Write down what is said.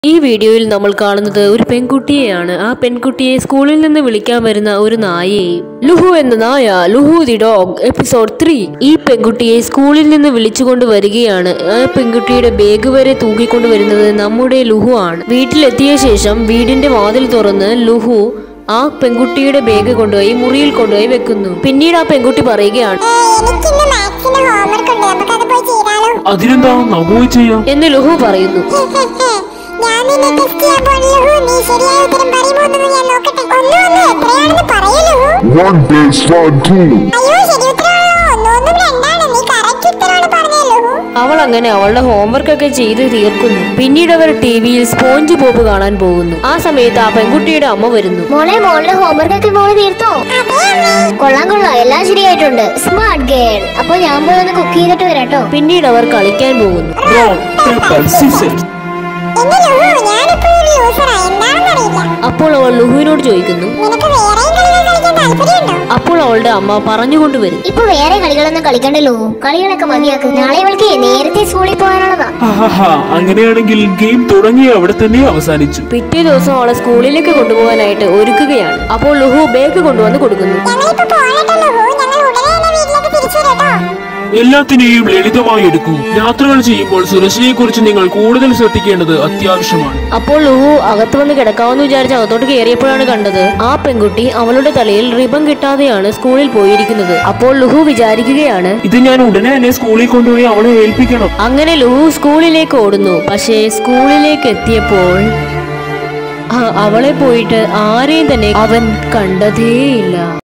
ഈ വീഡിയോയിൽ നമ്മൾ കാണുന്നത് ഒരു പെൺകുട്ടിയെയാണ് ആ പെൺകുട്ടിയെ സ്കൂളിൽ നിന്ന് വിളിക്കാൻ വരുന്ന ഒരു നായയെയും ലുഹു എന്ന നായ Luhu the dog episode three ഈ പെൺകുട്ടിയെ സ്കൂളിൽ നിന്ന് വിളിച്ചുകൊണ്ട് വരികയാണ് ആ പെൺകുട്ടിയുടെ ബാഗ് വരെ തൂക്കിക്കൊണ്ട് വരുന്നത് നമ്മുടെ ലുഹു ആണ് വീട്ടിലെത്തിയ ശേഷം വീടിന്റെ വാതിൽ തുറന്ന് ലുഹു ആ പെൺകുട്ടിയുടെ ബാഗ് കൊണ്ടുപോയി മുറിയിൽ കൊണ്ടുപോയി വെക്കുന്നു പിന്നീട് ആ പെൺകുട്ടി പറയുകയാണ് എനിക്കിന്ന് മാത്സിന് ഹോംവർക്ക് ഉണ്ട് നമുക്കത് പോയി ചെയ്താലോ അതിനെന്താ നമുക്ക് ചെയ്യാം എന്ന് ലുഹു പറയുന്നു ഞാൻ നിന്നെ ടെസ്റ്റ് ചെയ്യാൻ പോകുന്നു നീ ശരിയായ ഉത്തരം പറയുമോ എന്ന് ഞാൻ നോക്കട്ടെ ഒന്ന് ഒന്ന് എത്രയാണെന്ന് പറയൂ One plus one two. അയ്യോ ശരി ഉത്തരമാണോ ഒന്നൊന്നും രണ്ടാണ് നീ കറക്റ്റ് ഉത്തരമാണ് പറഞ്ഞല്ലോ അവൾ അങ്ങനെ അവളുടെ ഹോംവർക്ക് ഒക്കെ ചെയ്ത് തീർക്കുന്നു പിന്നീട് അവർ ടി വിയിൽ സ്പോഞ്ച് ബോബ് കാണാൻ പോകുന്നു ആ സമയത്ത് ആ പെൺകുട്ടിയുടെ അമ്മ വരുന്നു മോളെ മോളുടെ ഹോംവർക്ക് ഒക്കെ മോള് തീർത്തോ കൊള്ളാം കൊള്ളാം എല്ലാം ശരിയായിട്ടുണ്ട് സ്മാർട്ട് ഗേൾ അപ്പൊ ഞാൻ പോയി ഒന്ന് കുക്ക് ചെയ്തിട്ട് വരാട്ടോ പിന്നീട് അവർ കളിക്കാൻ പോകുന്നു റോക്ക് പേപ്പർ സിസേഴ്സ് എന്റെ ലുഹു ഞാനിപ്പോ ഒരു യൂസറാ എന്താണെന്നറിയില്ല അപ്പോൾ അവൾ ലുഹുവിനോട് ചോദിക്കുന്നു നിനക്ക് വേറെയും കളികൾ കളിക്കാൻ താല്പര്യമുണ്ടോ അപ്പോൾ അവളുടെ അമ്മ പറഞ്ഞുകൊണ്ട് വരുന്നു ഇപ്പൊ വേറെ കളികളൊന്നും കളിക്കണ്ടല്ലോ കളികളൊക്കെ മതിയാക്ക് നാളെ ഇവൾക്ക് നേരത്തെ സ്കൂളിൽ പോകാനുള്ളതാ ആഹാ അങ്ങനെയാണെങ്കിൽ ഗെയിം തുടങ്ങി അവിടെ തന്നെ അവസാനിച്ചു പിറ്റേ ദിവസം അവളെ സ്കൂളിലേക്ക് കൊണ്ടുപോകാനായിട്ട് ഒരുക്കുകയാണ് അപ്പോൾ ലുഹു ബാഗ് കൊണ്ടുവന്ന് കൊടുക്കുന്നു ഞങ്ങളിപ്പോ പോകട്ടോ ലുഹു ഞങ്ങൾ ഉടനെ തന്നെ വീട്ടിലേക്ക് തിരിച്ചു വരും കേട്ടോ എല്ലാത്തിനെയും ലളിതമായി എടുക്കൂ യാത്രകൾ ചെയ്യുമ്പോൾ സുരക്ഷയെ കുറിച്ച് നിങ്ങൾ കൂടുതൽ ശ്രദ്ധിക്കേണ്ടത് അത്യാവശ്യമാണ് അപ്പോൾ ലുഹു അകത്ത് വന്ന് കിടക്കാമെന്ന് വിചാരിച്ച് അകത്തോട്ട് കയറിയപ്പോഴാണ് കണ്ടത് ആ പെൺകുട്ടി അവളുടെ തലയിൽ റിബൺ കിട്ടാതെയാണ് സ്കൂളിൽ പോയിരിക്കുന്നത് അപ്പോൾ ലുഹു വിചാരിക്കുകയാണ് ഇത് ഞാൻ ഉടനെ തന്നെ സ്കൂളിൽ കൊണ്ടുപോയി അവളെ ഏൽപ്പിക്കണം അങ്ങനെ ലുഹു സ്കൂളിലേക്ക് ഓടുന്നു പക്ഷേ സ്കൂളിലേക്ക് എത്തിയപ്പോൾ ആ, അവളെ പോയിട്ട് ആരെയും തന്നെ അവൻ കണ്ടതേയില്ല